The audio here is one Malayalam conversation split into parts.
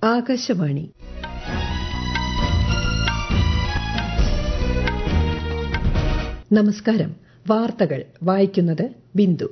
ആകാശവാണി നമസ്കാരം വാർത്തകൾ വായിക്കുന്നത് ബിന്ദു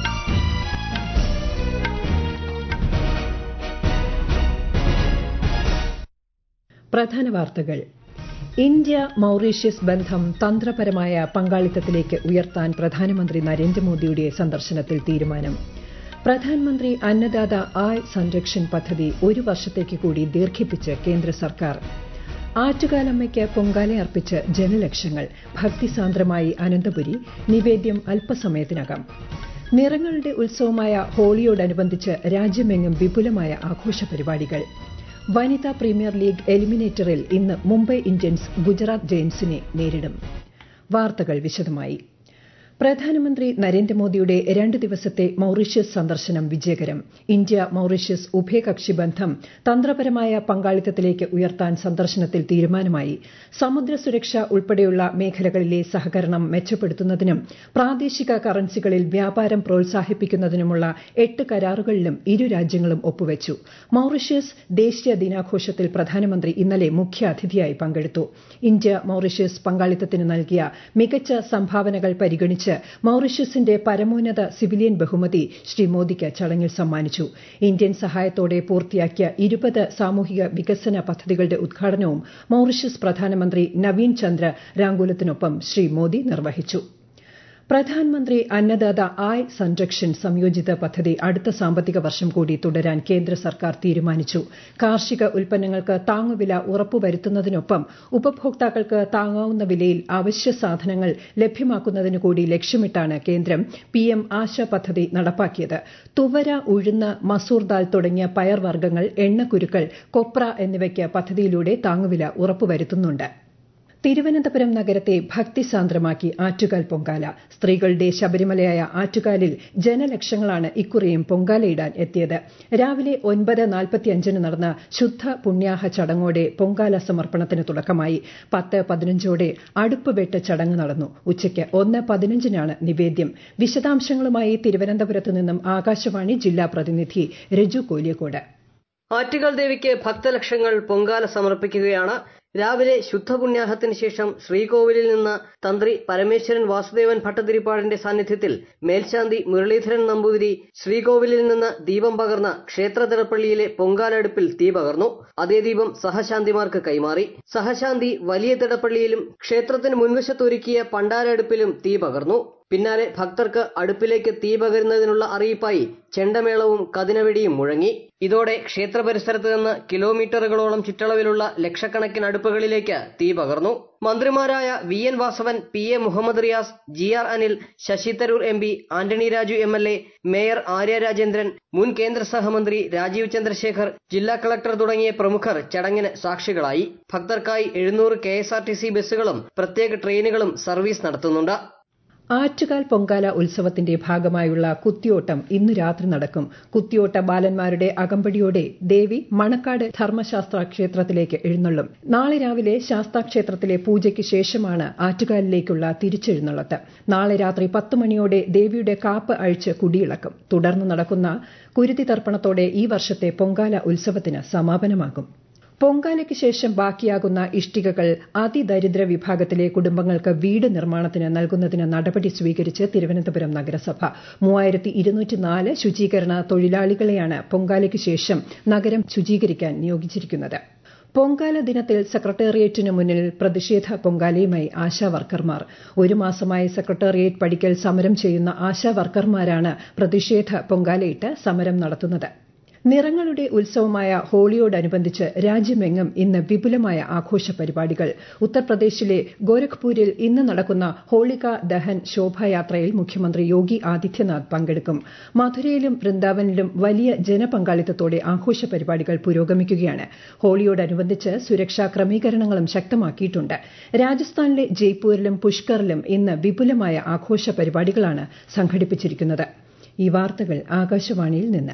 പ്രധാന വാർത്തകൾ ഇന്ത്യ മൌറീഷ്യസ് ബന്ധം തന്ത്രപരമായ പങ്കാളിത്തത്തിലേക്ക് ഉയർത്താൻ പ്രധാനമന്ത്രി നരേന്ദ്രമോദിയുടെ സന്ദർശനത്തിൽ തീരുമാനം പ്രധാനമന്ത്രി അന്നദാത ആയ് സംരക്ഷൺ പദ്ധതി ഒരു വർഷത്തേക്ക് കൂടി ദീർഘിപ്പിച്ച് കേന്ദ്ര സർക്കാർ ആറ്റുകാലമ്മയ്ക്ക് പൊങ്കാലയർപ്പിച്ച് ജനലക്ഷങ്ങൾ ഭക്തിസാന്ദ്രമായി അനന്തപുരി നിവേദ്യം അല്പസമയത്തിനകം നിറങ്ങളുടെ ഉത്സവമായ ഹോളിയോടനുബന്ധിച്ച് രാജ്യമെങ്ങും വിപുലമായ ആഘോഷ പരിപാടികൾ വനിതാ പ്രീമിയർ ലീഗ് എലിമിനേറ്ററിൽ ഇന്ന് മുംബൈ ഇന്ത്യൻസ് ഗുജറാത്ത് ജയൻസിനെ നേരിടും വാർത്തകൾ വിശദമായി പ്രധാനമന്ത്രി നരേന്ദ്രമോദിയുടെ രണ്ട് ദിവസത്തെ മൌറീഷ്യസ് സന്ദർശനം വിജയകരം ഇന്ത്യ മൌറീഷ്യസ് ഉഭയകക്ഷി ബന്ധം തന്ത്രപരമായ പങ്കാളിത്തത്തിലേക്ക് ഉയർത്താൻ സന്ദർശനത്തിൽ തീരുമാനമായി സമുദ്ര സുരക്ഷ ഉൾപ്പെടെയുള്ള മേഖലകളിലെ സഹകരണം മെച്ചപ്പെടുത്തുന്നതിനും പ്രാദേശിക കറൻസികളിൽ വ്യാപാരം പ്രോത്സാഹിപ്പിക്കുന്നതിനുമുള്ള എട്ട് കരാറുകളിലും ഇരു രാജ്യങ്ങളും ഒപ്പുവച്ചു മൌറീഷ്യസ് ദേശീയ ദിനാഘോഷത്തിൽ പ്രധാനമന്ത്രി ഇന്നലെ മുഖ്യാതിഥിയായി പങ്കെടുത്തു ഇന്ത്യ മൌറീഷ്യസ് പങ്കാളിത്തത്തിന് നൽകിയ മികച്ച സംഭാവനകൾ പരിഗണിച്ച് മൌറീഷ്യസിന്റെ പരമോന്നത സിവിലിയൻ ബഹുമതി ശ്രീ മോദിക്ക് ചടങ്ങിൽ സമ്മാനിച്ചു ഇന്ത്യൻ സഹായത്തോടെ പൂർത്തിയാക്കിയ ഇരുപത് സാമൂഹിക വികസന പദ്ധതികളുടെ ഉദ്ഘാടനവും മൌറീഷ്യസ് പ്രധാനമന്ത്രി നവീൻ ചന്ദ്ര രാങ്കുലത്തിനൊപ്പം ശ്രീ മോദി നിർവഹിച്ചു പ്രധാനമന്ത്രി അന്നദാത ആയ് സംരക്ഷൺ സംയോജിത പദ്ധതി അടുത്ത സാമ്പത്തിക വർഷം കൂടി തുടരാൻ കേന്ദ്ര സർക്കാർ തീരുമാനിച്ചു കാർഷിക ഉൽപ്പന്നങ്ങൾക്ക് താങ്ങുവില ഉറപ്പുവരുത്തുന്നതിനൊപ്പം ഉപഭോക്താക്കൾക്ക് താങ്ങാവുന്ന വിലയിൽ അവശ്യ സാധനങ്ങൾ ലഭ്യമാക്കുന്നതിന് കൂടി ലക്ഷ്യമിട്ടാണ് കേന്ദ്രം പിഎം ആശ പദ്ധതി നടപ്പാക്കിയത് തുവര ഉഴുന്ന് മസൂർ ദാൽ തുടങ്ങിയ പയർവർഗ്ഗങ്ങൾ എണ്ണക്കുരുക്കൾ കൊപ്ര എന്നിവയ്ക്ക് പദ്ധതിയിലൂടെ താങ്ങുവില ഉറപ്പുവരുത്തുന്നുണ്ട് തിരുവനന്തപുരം നഗരത്തെ ഭക്തിസാന്ദ്രമാക്കി ആറ്റുകാൽ പൊങ്കാല സ്ത്രീകളുടെ ശബരിമലയായ ആറ്റുകാലിൽ ജനലക്ഷങ്ങളാണ് ഇക്കുറിയും പൊങ്കാലയിടാൻ എത്തിയത് രാവിലെ ഒൻപത് നാൽപ്പത്തിയഞ്ചിന് നടന്ന ശുദ്ധ പുണ്യാഹ ചടങ്ങോടെ പൊങ്കാല സമർപ്പണത്തിന് തുടക്കമായി പത്ത് പതിനഞ്ചോടെ അടുപ്പ് വെട്ട് ചടങ്ങ് നടന്നു ഉച്ചയ്ക്ക് ഒന്ന് പതിനഞ്ചിനാണ് നിവേദ്യം വിശദാംശങ്ങളുമായി തിരുവനന്തപുരത്ത് നിന്നും ആകാശവാണി ജില്ലാ പ്രതിനിധി രജു കോലിയക്കോട് ആറ്റുകാൽ ദേവിക്ക് ഭക്തലക്ഷങ്ങൾ പൊങ്കാല സമർപ്പിക്കുകയാണ് രാവിലെ ശുദ്ധപുണ്യാഹത്തിന് ശേഷം ശ്രീകോവിലിൽ നിന്ന് തന്ത്രി പരമേശ്വരൻ വാസുദേവൻ ഭട്ടതിരിപ്പാടിന്റെ സാന്നിധ്യത്തിൽ മേൽശാന്തി മുരളീധരൻ നമ്പൂതിരി ശ്രീകോവിലിൽ നിന്ന് ദീപം പകർന്ന് ക്ഷേത്ര തിടപ്പള്ളിയിലെ പൊങ്കാല അടുപ്പിൽ തീ പകർന്നു അതേ ദീപം സഹശാന്തിമാർക്ക് കൈമാറി സഹശാന്തി വലിയ തിടപ്പള്ളിയിലും ക്ഷേത്രത്തിന് മുൻവശത്തൊരുക്കിയ പണ്ടാര അടുപ്പിലും തീ പകർന്നു പിന്നാലെ ഭക്തർക്ക് അടുപ്പിലേക്ക് തീ പകരുന്നതിനുള്ള അറിയിപ്പായി ചെണ്ടമേളവും കതിനവെടിയും മുഴങ്ങി ഇതോടെ ക്ഷേത്ര പരിസരത്ത് നിന്ന് കിലോമീറ്ററുകളോളം ചുറ്റളവിലുള്ള ലക്ഷക്കണക്കിന് അടുപ്പുകളിലേക്ക് തീ പകർന്നു മന്ത്രിമാരായ V N Vasavan P A Muhammad Riyas G R Anil Shashi Tharoor M P Antony Raju M L A mayor Arya Rajendran മുൻ കേന്ദ്ര സഹമന്ത്രി രാജീവ് ചന്ദ്രശേഖർ ജില്ലാ കളക്ടർ തുടങ്ങിയ പ്രമുഖർ ചടങ്ങിന് സാക്ഷികളായി ഭക്തർക്കായി എഴുന്നൂറ് K S R T C ബസ്സുകളും പ്രത്യേക ട്രെയിനുകളും സർവീസ് നടത്തുന്നുണ്ട് ആറ്റുകാൽ പൊങ്കാല ഉത്സവത്തിന്റെ ഭാഗമായുള്ള കുത്തിയോട്ടം ഇന്ന് രാത്രി നടക്കും കുത്തിയോട്ട ബാലന്മാരുടെ അകമ്പടിയോടെ ദേവി മണക്കാട് ധർമ്മശാസ്ത്ര ക്ഷേത്രത്തിലേക്ക് എഴുന്നള്ളും നാളെ രാവിലെ ശാസ്താക്ഷേത്രത്തിലെ പൂജയ്ക്ക് ശേഷമാണ് ആറ്റുകാലിലേക്കുള്ള തിരിച്ചെഴുന്നള്ളത്ത് നാളെ രാത്രി പത്ത് മണിയോടെ ദേവിയുടെ കാപ്പ് അഴിച്ച് കുടിയിളക്കും തുടർന്ന് നടക്കുന്ന കുരുതി തർപ്പണത്തോടെ ഈ വർഷത്തെ പൊങ്കാല ഉത്സവത്തിന് സമാപനമാകും പൊങ്കാലയ്ക്ക് ശേഷം ബാക്കിയാകുന്ന ഇഷ്ടികകൾ അതിദരിദ്ര വിഭാഗത്തിലെ കുടുംബങ്ങൾക്ക് വീട് നിർമ്മാണത്തിന് നൽകുന്നതിന് നടപടി സ്വീകരിച്ച് തിരുവനന്തപുരം നഗരസഭ മൂവായിരത്തി ഇരുന്നൂറ്റിനാല് ശുചീകരണ തൊഴിലാളികളെയാണ് പൊങ്കാലയ്ക്ക് ശേഷം നഗരം ശുചീകരിക്കാൻ നിയോഗിച്ചിരിക്കുന്നത് പൊങ്കാല ദിനത്തിൽ സെക്രട്ടേറിയറ്റിന് മുന്നിൽ പ്രതിഷേധ പൊങ്കാലയുമായി ആശാ വർക്കർമാർ ഒരു മാസമായി സെക്രട്ടേറിയറ്റ് പടിക്കൽ സമരം ചെയ്യുന്ന ആശാ വർക്കർമാരാണ് പ്രതിഷേധ പൊങ്കാലയിട്ട് സമരം നടത്തുന്നത് നിറങ്ങളുടെ ഉത്സവമായ ഹോളിയോടനുബന്ധിച്ച് രാജ്യമെങ്ങും ഇന്ന് വിപുലമായ ആഘോഷ പരിപാടികൾ ഉത്തർപ്രദേശിലെ ഗോരഖ്പൂരിൽ ഇന്ന് നടക്കുന്ന ഹോളിക ദഹൻ ശോഭായാത്രയിൽ മുഖ്യമന്ത്രി യോഗി ആദിത്യനാഥ് പങ്കെടുക്കും മധുരയിലും വൃന്ദാവനിലും വലിയ ജനപങ്കാളിത്തത്തോടെ ആഘോഷ പരിപാടികൾ പുരോഗമിക്കുകയാണ് ഹോളിയോടനുബന്ധിച്ച് സുരക്ഷാ ക്രമീകരണങ്ങളും ശക്തമാക്കിയിട്ടുണ്ട് രാജസ്ഥാനിലെ ജയ്പൂരിലും പുഷ്കറിലും ഇന്ന് വിപുലമായ ആഘോഷ പരിപാടികളാണ് സംഘടിപ്പിച്ചിരിക്കുന്നത് ഈ വാർത്തകൾ ആകാശവാണിയിൽ നിന്ന്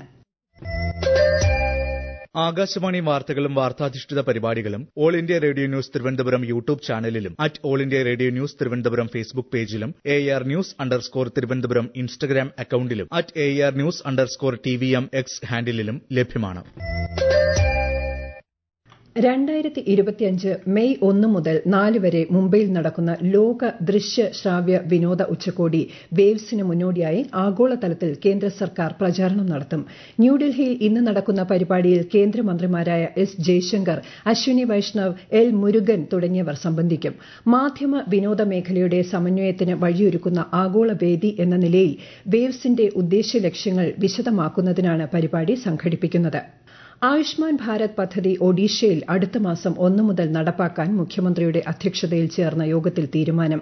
ആകാശവാണി വാർത്തകളും വാർത്താധിഷ്ഠിത പരിപാടികളും all India radio news Thiruvananthapuram YouTube ചാനലിലും at all India radio news Thiruvananthapuram Facebook പേജിലും A R news underscore Thiruvananthapuram Instagram അക്കൌണ്ടിലും at A R news underscore T V M X ഹാൻഡിലും ലഭ്യമാണ് രണ്ടായിരത്തി ഇരുപത്തിയഞ്ച് മെയ് ഒന്ന് മുതൽ നാല് വരെ മുംബൈയിൽ നടക്കുന്ന ലോക ദൃശ്യ ശ്രാവ്യ വിനോദ ഉച്ചകോടി വേവ്സിന് മുന്നോടിയായി ആഗോളതലത്തിൽ കേന്ദ്ര സർക്കാർ പ്രചാരണം നടത്തും ന്യൂഡൽഹിയിൽ ഇന്ന് നടക്കുന്ന പരിപാടിയിൽ കേന്ദ്രമന്ത്രിമാരായ എസ് ജയശങ്കർ അശ്വിനി വൈഷ്ണവ് എൽ മുരുകൻ തുടങ്ങിയവർ സംബന്ധിക്കും മാധ്യമ വിനോദ മേഖലയുടെ സമന്വയത്തിന് വഴിയൊരുക്കുന്ന ആഗോള വേദി എന്ന നിലയിൽ വേവ്സിന്റെ ഉദ്ദേശ്യ ലക്ഷ്യങ്ങൾ വിശദമാക്കുന്നതിനാണ് പരിപാടി സംഘടിപ്പിക്കുന്നത് ആയുഷ്മാൻ ഭാരത് പദ്ധതി ഒഡീഷയിൽ അടുത്ത മാസം ഒന്ന് മുതൽ നടപ്പാക്കാൻ മുഖ്യമന്ത്രിയുടെ അധ്യക്ഷതയിൽ ചേർന്ന യോഗത്തിൽ തീരുമാനം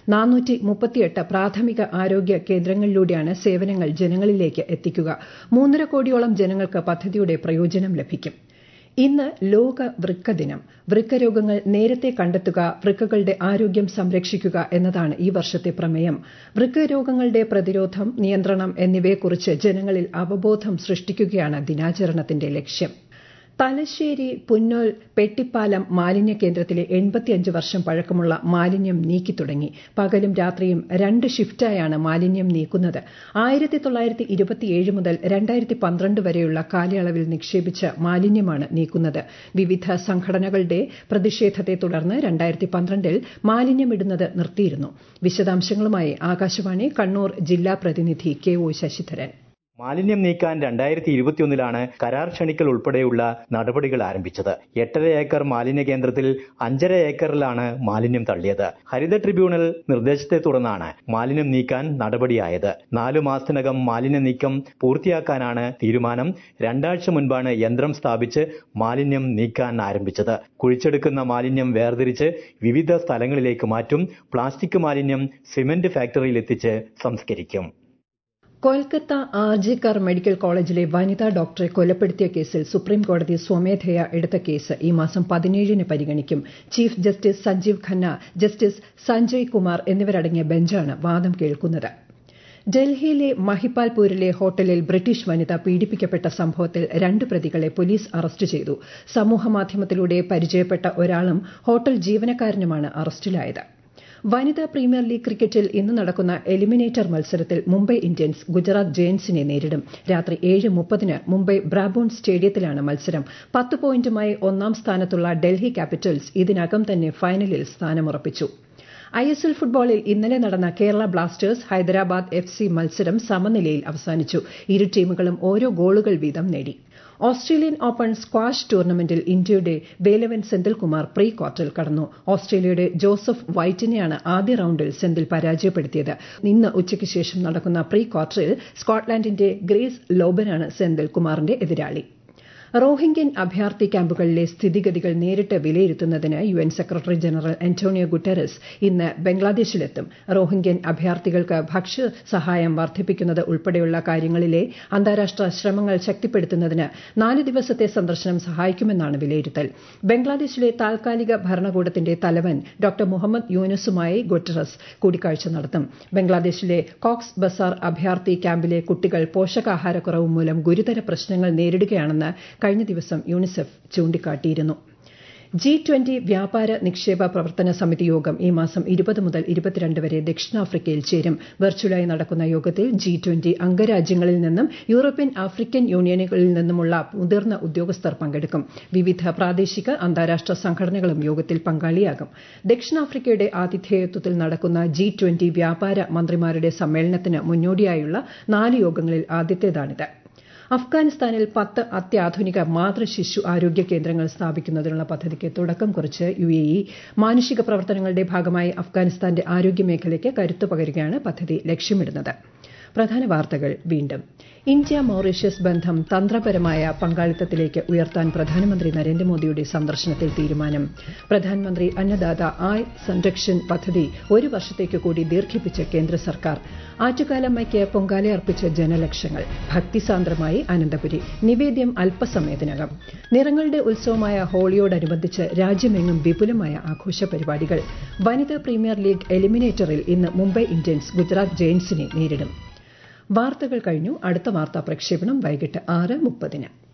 പ്രാഥമിക ആരോഗ്യ കേന്ദ്രങ്ങളിലൂടെയാണ് സേവനങ്ങൾ ജനങ്ങളിലേക്ക് എത്തിക്കുക മൂന്നര കോടിയോളം ജനങ്ങൾക്ക് പദ്ധതിയുടെ പ്രയോജനം ലഭിക്കും ഇന്ന് ലോക വൃക്ക ദിനം വൃക്ക രോഗങ്ങൾ നേരത്തെ കണ്ടെത്തുക വൃക്കകളുടെ ആരോഗ്യം സംരക്ഷിക്കുക എന്നതാണ് ഈ വർഷത്തെ പ്രമേയം വൃക്ക രോഗങ്ങളുടെ പ്രതിരോധം നിയന്ത്രണം എന്നിവയെക്കുറിച്ച് ജനങ്ങളിൽ അവബോധം സൃഷ്ടിക്കുകയാണ് ദിനാചരണത്തിന്റെ ലക്ഷ്യം തലശ്ശേരി പുന്നോൽ പെട്ടിപ്പാലം മാലിന്യ കേന്ദ്രത്തിലെ എൺപത്തിയഞ്ച് വർഷം പഴക്കമുള്ള മാലിന്യം നീക്കി തുടങ്ങി പകലും രാത്രിയും രണ്ട് ഷിഫ്റ്റായാണ് മാലിന്യം നീക്കുന്നത് ആയിരത്തി തൊള്ളായിരത്തി ഇരുപത്തിയേഴ് മുതൽ രണ്ടായിരത്തി പന്ത്രണ്ട് വരെയുള്ള കാലയളവിൽ നിക്ഷേപിച്ച മാലിന്യമാണ് നീക്കുന്നത് വിവിധ സംഘടനകളുടെ പ്രതിഷേധത്തെ തുടർന്ന് രണ്ടായിരത്തി പന്ത്രണ്ടിൽ മാലിന്യമിടുന്നത് നിർത്തിയിരുന്നു വിശദാംശങ്ങളുമായി ആകാശവാണി കണ്ണൂർ ജില്ലാ പ്രതിനിധി കെ ഒ ശശിധരൻ മാലിന്യം നീക്കാൻ രണ്ടായിരത്തി ഇരുപത്തിയൊന്നിലാണ് കരാർ ക്ഷണിക്കൽ ഉൾപ്പെടെയുള്ള നടപടികൾ ആരംഭിച്ചത് എട്ടര ഏക്കർ മാലിന്യ കേന്ദ്രത്തിൽ അഞ്ചര ഏക്കറിലാണ് മാലിന്യം തള്ളിയത് ഹരിത ട്രിബ്യൂണൽ നിർദ്ദേശത്തെ തുടർന്നാണ് മാലിന്യം നീക്കാൻ നടപടിയായത് നാലു മാസത്തിനകം മാലിന്യ നീക്കം പൂർത്തിയാക്കാനാണ് തീരുമാനം രണ്ടാഴ്ച മുൻപാണ് യന്ത്രം സ്ഥാപിച്ച് മാലിന്യം നീക്കാൻ ആരംഭിച്ചത് കുഴിച്ചെടുക്കുന്ന മാലിന്യം വേർതിരിച്ച് വിവിധ സ്ഥലങ്ങളിലേക്ക് മാറ്റും പ്ലാസ്റ്റിക് മാലിന്യം സിമന്റ് ഫാക്ടറിയിൽ എത്തിച്ച് സംസ്കരിക്കും കൊൽക്കത്ത ആർജിക്കർ മെഡിക്കൽ കോളേജിലെ വനിതാ ഡോക്ടറെ കൊലപ്പെടുത്തിയ കേസിൽ സുപ്രീംകോടതി സ്വമേധയാ എടുത്ത കേസ് ഈ മാസം പതിനേഴിന് പരിഗണിക്കും chief justice Sanjiv Khanna justice Sanjay Kumar എന്നിവരടങ്ങിയ ബെഞ്ചാണ് വാദം കേൾക്കുന്നത് ഡൽഹിയിലെ മഹിപ്പാൽപൂരിലെ ഹോട്ടലിൽ ബ്രിട്ടീഷ് വനിത പീഡിപ്പിക്കപ്പെട്ട സംഭവത്തിൽ രണ്ട് പ്രതികളെ പോലീസ് അറസ്റ്റ് ചെയ്തു സമൂഹമാധ്യമത്തിലൂടെ പരിചയപ്പെട്ട ഒരാളും ഹോട്ടൽ ജീവനക്കാരനുമാണ് അറസ്റ്റിലായത് വനിതാ പ്രീമിയർ ലീഗ് ക്രിക്കറ്റിൽ ഇന്ന് നടക്കുന്ന എലിമിനേറ്റർ മത്സരത്തിൽ മുംബൈ ഇന്ത്യൻസ് ഗുജറാത്ത് ജയന്റ്സിനെ നേരിടും രാത്രി ഏഴ് മുപ്പതിന് മുംബൈ ബ്രാബോൺ സ്റ്റേഡിയത്തിലാണ് മത്സരം പത്ത് പോയിന്റുമായി ഒന്നാം സ്ഥാനത്തുള്ള ഡൽഹി ക്യാപിറ്റൽസ് ഇതിനകം തന്നെ ഫൈനലിൽ സ്ഥാനമുറപ്പിച്ചു ഐ എസ് എൽ ഫുട്ബോളിൽ ഇന്നലെ നടന്ന Kerala Blasters Hyderabad F C മത്സരം സമനിലയിൽ അവസാനിച്ചു ഇരു ടീമുകളും ഓരോ ഗോളുകൾ വീതം നേടി ഓസ്ട്രേലിയൻ ഓപ്പൺ സ്ക്വാഷ് ടൂർണമെന്റിൽ ഇന്ത്യയുടെ വേലവൻ സെന്തിൽകുമാർ പ്രീ ക്വാർട്ടറിൽ കടന്നു ഓസ്ട്രേലിയയുടെ ജോസഫ് വൈറ്റിനെയാണ് ആദ്യ റൌണ്ടിൽ സെന്തിൽ പരാജയപ്പെടുത്തിയത് ഇന്ന് ഉച്ചയ്ക്ക് ശേഷം നടക്കുന്ന പ്രീ ക്വാർട്ടറിൽ സ്കോട്ട്ലാൻഡിന്റെ ഗ്രേസ് ലോബനാണ് സെന്തിൽകുമാറിന്റെ എതിരാളി റോഹിംഗ്യൻ അഭയാർത്ഥി ക്യാമ്പുകളിലെ സ്ഥിതിഗതികൾ നേരിട്ട് വിലയിരുത്തുന്നതിന് U N secretary general Antonio Guterres ഇന്ന് ബംഗ്ലാദേശിലെത്തും റോഹിംഗ്യൻ അഭയാർത്ഥികൾക്ക് ഭക്ഷ്യ സഹായം വർദ്ധിപ്പിക്കുന്നത് ഉൾപ്പെടെയുള്ള കാര്യങ്ങളിലെ അന്താരാഷ്ട്ര ശ്രമങ്ങൾ ശക്തിപ്പെടുത്തുന്നതിന് നാല് ദിവസത്തെ സന്ദർശനം സഹായിക്കുമെന്നാണ് വിലയിരുത്തൽ ബംഗ്ലാദേശിലെ താൽക്കാലിക ഭരണകൂടത്തിന്റെ തലവൻ ഡോക്ടർ മുഹമ്മദ് യൂനസുമായി ഗുട്ടറസ് കൂടിക്കാഴ്ച നടത്തും ബംഗ്ലാദേശിലെ കോക്സ് ബസാർ അഭയാർത്ഥി ക്യാമ്പിലെ കുട്ടികൾ പോഷകാഹാരക്കുറവ് മൂലം ഗുരുതര പ്രശ്നങ്ങൾ നേരിടുകയാണെന്ന് കഴിഞ്ഞ ദിവസം യൂണിസെഫ് ചൂണ്ടിക്കാട്ടിയിരുന്നു ജി ട്വന്റി വ്യാപാര നിക്ഷേപ പ്രവർത്തന സമിതി യോഗം ഈ മാസം ഇരുപത് മുതൽ ഇരുപത്തിരണ്ട് വരെ ദക്ഷിണാഫ്രിക്കയിൽ ചേരും വെർച്വലായി നടക്കുന്ന യോഗത്തിൽ ജി ട്വന്റി അംഗരാജ്യങ്ങളിൽ നിന്നും യൂറോപ്യൻ ആഫ്രിക്കൻ യൂണിയനുകളിൽ നിന്നുമുള്ള മുതിർന്ന ഉദ്യോഗസ്ഥർ പങ്കെടുക്കും വിവിധ പ്രാദേശിക അന്താരാഷ്ട്ര സംഘടനകളും യോഗത്തിൽ പങ്കാളിയാകും ദക്ഷിണാഫ്രിക്കയുടെ ആതിഥേയത്വത്തിൽ നടക്കുന്ന ജി ട്വന്റി വ്യാപാര മന്ത്രിമാരുടെ സമ്മേളനത്തിന് മുന്നോടിയായുള്ള നാല് യോഗങ്ങളിൽ ആദ്യത്തേതാണിത് അഫ്ഗാനിസ്ഥാനിൽ പത്ത് അത്യാധുനിക മാതൃശിശു ആരോഗ്യ കേന്ദ്രങ്ങൾ സ്ഥാപിക്കുന്നതിനുള്ള പദ്ധതിക്ക് തുടക്കം കുറിച്ച് യു എ ഇ മാനുഷിക പ്രവർത്തനങ്ങളുടെ ഭാഗമായി അഫ്ഗാനിസ്ഥാന്റെ ആരോഗ്യ മേഖലയ്ക്ക് കരുത്തു പകരുകയാണ് പദ്ധതി ലക്ഷ്യമിടുന്നത് പ്രധാന വാർത്തകൾ വീണ്ടും ഇന്ത്യ മൌറീഷ്യസ് ബന്ധം തന്ത്രപരമായ പങ്കാളിത്തത്തിലേക്ക് ഉയർത്താൻ പ്രധാനമന്ത്രി നരേന്ദ്രമോദിയുടെ സന്ദർശനത്തിൽ തീരുമാനം പ്രധാനമന്ത്രി അന്നദാത ആയ് സംരക്ഷൺ പദ്ധതി ഒരു വർഷത്തേക്ക് കൂടി ദീർഘിപ്പിച്ച് കേന്ദ്ര സർക്കാർ ആറ്റുകാലമ്മയ്ക്ക് പൊങ്കാല അർപ്പിച്ച ജനലക്ഷങ്ങൾ ഭക്തിസാന്ദ്രമായി അനന്തപുരി നിവേദ്യം അല്പസമയത്തിനകം നിറങ്ങളുടെ ഉത്സവമായ ഹോളിയോടനുബന്ധിച്ച് രാജ്യമെങ്ങും വിപുലമായ ആഘോഷ പരിപാടികൾ വനിതാ പ്രീമിയർ ലീഗ് എലിമിനേറ്ററിൽ ഇന്ന് മുംബൈ ഇന്ത്യൻസ് ഗുജറാത്ത് ജയന്റ്സിനെ നേരിടും വാർത്തകൾ കഴിഞ്ഞു അടുത്ത വാർത്താ പ്രക്ഷേപണം വൈകിട്ട് ആറ് മുപ്പതിന്